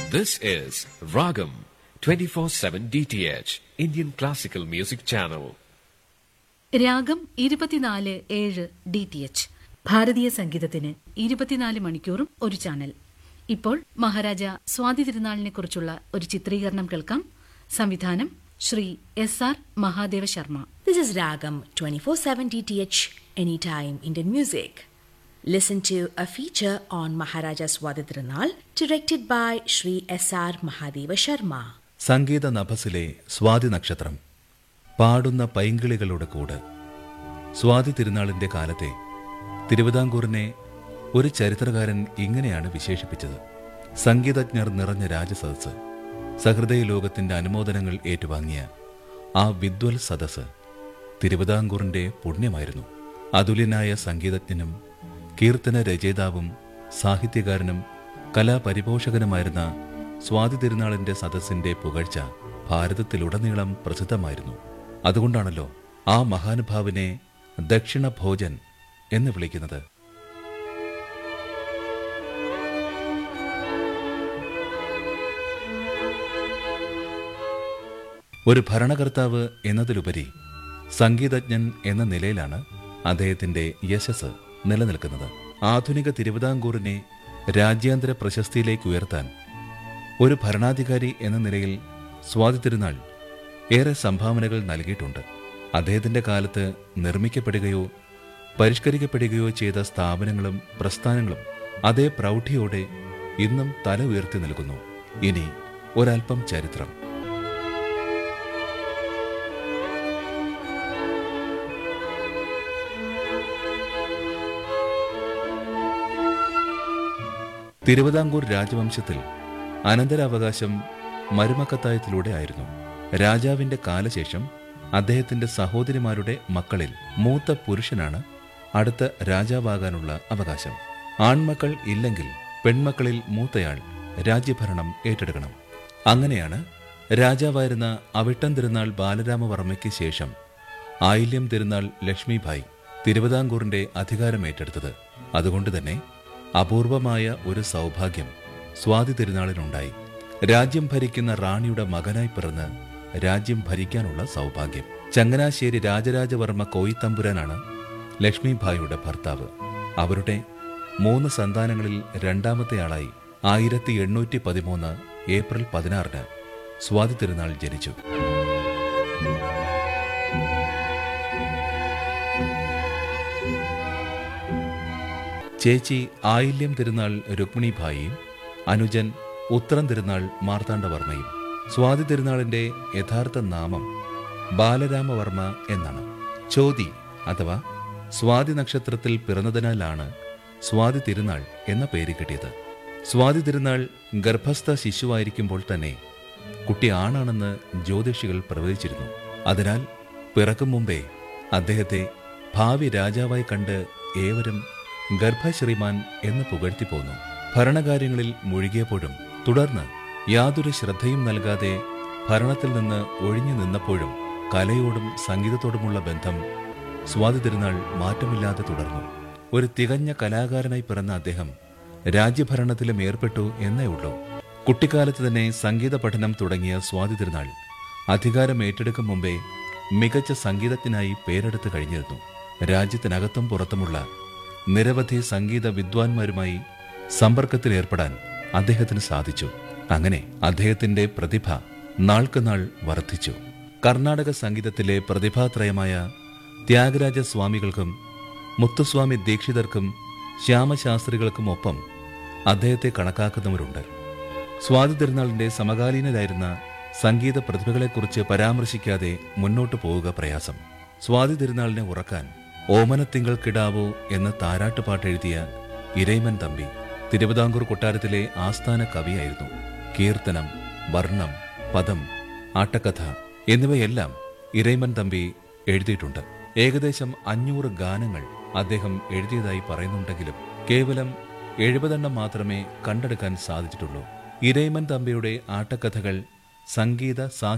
This is Ragam 24/7 DTH Indian Classical Music Channel. രാഗം ഇരുപത്തിനാല് ഏഴ് ഡി ടി എച്ച് ഭാരതീയ സംഗീതത്തിന് ഇരുപത്തിനാല് മണിക്കൂറും ഒരു ചാനൽ ഇപ്പോൾ മഹാരാജ സ്വാതി തിരുനാളിനെ കുറിച്ചുള്ള ഒരു ചിത്രീകരണം കേൾക്കാം സംവിധാനം Sri S R Mahadeva Sharma This is Ragam 24/7 DTH Anytime Indian Music. Listen to a feature on Maharaja Swadhidranal directed by Sri S.R. Mahadeva Sharma. സംഗീത നഭസിലെ സ്വാതി നക്ഷത്രം പാടുന്ന പൈങ്കിളികളുടെ കൂട് സ്വാതി തിരുനാളിന്റെ കാലത്തെ തിരുവിതാംകൂറിനെ ഒരു ചരിത്രകാരൻ ഇങ്ങനെയാണ് വിശേഷിപ്പിച്ചത് സംഗീതജ്ഞർ നിറഞ്ഞ രാജസദസ് സഹൃദയ ലോകത്തിന്റെ അനുമോദനങ്ങൾ ഏറ്റുവാങ്ങിയ ആ വിദ്വൽ സദസ് തിരുവിതാംകൂറിന്റെ പുണ്യമായിരുന്നു അതുല്യനായ സംഗീതജ്ഞനും കീർത്തന രചയിതാവും സാഹിത്യകാരനും കലാപരിപോഷകനുമായിരുന്ന സ്വാതി തിരുനാളിന്റെ സദസ്സിന്റെ പുകഴ്ച ഭാരതത്തിലുടനീളം പ്രസിദ്ധമായിരുന്നു അതുകൊണ്ടാണല്ലോ ആ മഹാനുഭാവിനെ ദക്ഷിണ ഭോജൻ എന്ന് വിളിക്കുന്നത് ഒരു ഭരണകർത്താവ് എന്നതിലുപരി സംഗീതജ്ഞൻ എന്ന നിലയിലാണ് അദ്ദേഹത്തിന്റെ യശസ് നിലനിൽക്കുന്നത് ആധുനിക തിരുവിതാംകൂറിനെ രാജ്യാന്തര പ്രശസ്തിയിലേക്ക് ഉയർത്താൻ ഒരു ഭരണാധികാരി എന്ന നിലയിൽ സ്വാതി തിരുനാൾ ഏറെ സംഭാവനകൾ നൽകിയിട്ടുണ്ട് അദ്ദേഹത്തിന്റെ കാലത്ത് നിർമ്മിക്കപ്പെടുകയോ പരിഷ്കരിക്കപ്പെടുകയോ ചെയ്ത സ്ഥാപനങ്ങളും പ്രസ്ഥാനങ്ങളും അതേ പ്രൗഢിയോടെ ഇന്നും തല ഉയർത്തി നിൽക്കുന്നു ഇനി ഒരൽപ്പം ചരിത്രം തിരുവിതാംകൂർ രാജവംശത്തിൽ അനന്തരാവകാശം മരുമക്കത്തായത്തിലൂടെ ആയിരുന്നു രാജാവിന്റെ കാലശേഷം അദ്ദേഹത്തിന്റെ സഹോദരിമാരുടെ മക്കളിൽ മൂത്ത പുരുഷനാണ് അടുത്ത രാജാവാകാനുള്ള അവകാശം ആൺമക്കൾ ഇല്ലെങ്കിൽ പെൺമക്കളിൽ മൂത്തയാൾ രാജ്യഭരണം ഏറ്റെടുക്കണം അങ്ങനെയാണ് രാജാവായിരുന്ന അവിട്ടം തിരുനാൾ ബാലരാമവർമ്മയ്ക്ക് ശേഷം ആയില്യം തിരുനാൾ ലക്ഷ്മിഭായ് തിരുവിതാംകൂറിന്റെ അധികാരം ഏറ്റെടുത്തത് അതുകൊണ്ട് തന്നെ അപൂർവമായ ഒരു സൗഭാഗ്യം സ്വാതി തിരുനാളിനുണ്ടായി രാജ്യം ഭരിക്കുന്ന റാണിയുടെ മകനായി പിറന്ന് രാജ്യം ഭരിക്കാനുള്ള സൗഭാഗ്യം ചങ്ങനാശ്ശേരി രാജരാജവർമ്മ കോയിത്തമ്പുരാനാണ് ലക്ഷ്മിഭായിയുടെ ഭർത്താവ് അവരുടെ മൂന്ന് സന്താനങ്ങളിൽ രണ്ടാമത്തെയാളായി ആയിരത്തി എണ്ണൂറ്റി പതിമൂന്ന് ഏപ്രിൽ പതിനാറിന് സ്വാതി തിരുനാൾ ജനിച്ചു ചേച്ചി ആയില്യം തിരുനാൾ രുക്മിണിഭായിയും അനുജൻ ഉത്തരം തിരുനാൾ മാർത്താണ്ഡവർമ്മയും സ്വാതി തിരുനാളിന്റെ യഥാർത്ഥ നാമം ബാലരാമവർമ്മ എന്നാണ് ചോതി അഥവാ സ്വാതി നക്ഷത്രത്തിൽ പിറന്നതിനാലാണ് സ്വാതി തിരുനാൾ എന്ന പേര് കിട്ടിയത് സ്വാതി തിരുനാൾ ഗർഭസ്ഥ ശിശുവായിരിക്കുമ്പോൾ തന്നെ കുട്ടി ആണാണെന്ന് ജ്യോതിഷികൾ പ്രവചിച്ചിരുന്നു അതിനാൽ പിറക്കും മുമ്പേ അദ്ദേഹത്തെ ഭാവി രാജാവായി കണ്ട് ഏവരും ഗർഭശ്രീമാൻ എന്ന് പുകഴ്ത്തി പോന്നു ഭരണകാര്യങ്ങളിൽ മുഴുകിയപ്പോഴും തുടർന്ന് യാതൊരു ശ്രദ്ധയും നൽകാതെ ഭരണത്തിൽ നിന്ന് ഒഴിഞ്ഞു നിന്നപ്പോഴും കലയോടും സംഗീതത്തോടുമുള്ള ബന്ധം സ്വാതി തിരുനാൾ മാറ്റമില്ലാതെ തുടർന്നു ഒരു തികഞ്ഞ കലാകാരനായി പിറന്ന അദ്ദേഹം രാജ്യഭരണത്തിലും ഏർപ്പെട്ടു എന്നേ ഉള്ളൂ കുട്ടിക്കാലത്ത് തന്നെ സംഗീത പഠനം തുടങ്ങിയ സ്വാതി തിരുനാൾ അധികാരം ഏറ്റെടുക്കും മുമ്പേ മികച്ച സംഗീതജ്ഞനായി പേരെടുത്ത് കഴിഞ്ഞിരുന്നു രാജ്യത്തിനകത്തും പുറത്തുമുള്ള നിരവധി സംഗീത വിദ്വാൻമാരുമായി സമ്പർക്കത്തിൽ ഏർപ്പെടാൻ അദ്ദേഹത്തിന് സാധിച്ചു അങ്ങനെ അദ്ദേഹത്തിന്റെ പ്രതിഭ നാൾക്കുനാൾ വർദ്ധിച്ചു കർണാടക സംഗീതത്തിലെ പ്രതിഭാത്രയമായ ത്യാഗരാജ സ്വാമികൾക്കും മുത്തുസ്വാമി ദീക്ഷിതർക്കും ശ്യാമശാസ്ത്രികൾക്കും ഒപ്പം അദ്ദേഹത്തെ കണക്കാക്കുന്നവരുണ്ട് സ്വാതി തിരുനാളിന്റെ സമകാലീനരായിരുന്ന സംഗീത പ്രതിഭകളെക്കുറിച്ച് പരാമർശിക്കാതെ മുന്നോട്ടു പോവുക പ്രയാസം സ്വാതി തിരുനാളിനെ ഉറക്കാൻ ഓമനത്തിങ്കൾ കിടാവോ എന്ന താരാട്ടുപാട്ട് എഴുതിയ ഇരൈമൻ തമ്പി തിരുവിതാംകൂർ കൊട്ടാരത്തിലെ ആസ്ഥാന കവിയായിരുന്നു കീർത്തനം വർണ്ണം പദം ആട്ടക്കഥ എന്നിവയെല്ലാം ഇരൈമൻ തമ്പി എഴുതിയിട്ടുണ്ട് ഏകദേശം അഞ്ഞൂറ് ഗാനങ്ങൾ അദ്ദേഹം എഴുതിയതായി പറയുന്നുണ്ടെങ്കിലും കേവലം എഴുപതെണ്ണം മാത്രമേ കണ്ടെടുക്കാൻ സാധിച്ചിട്ടുള്ളൂ ഇരൈമൻ തമ്പിയുടെ ആട്ടക്കഥകൾ സംഗീത സാഹിത്യ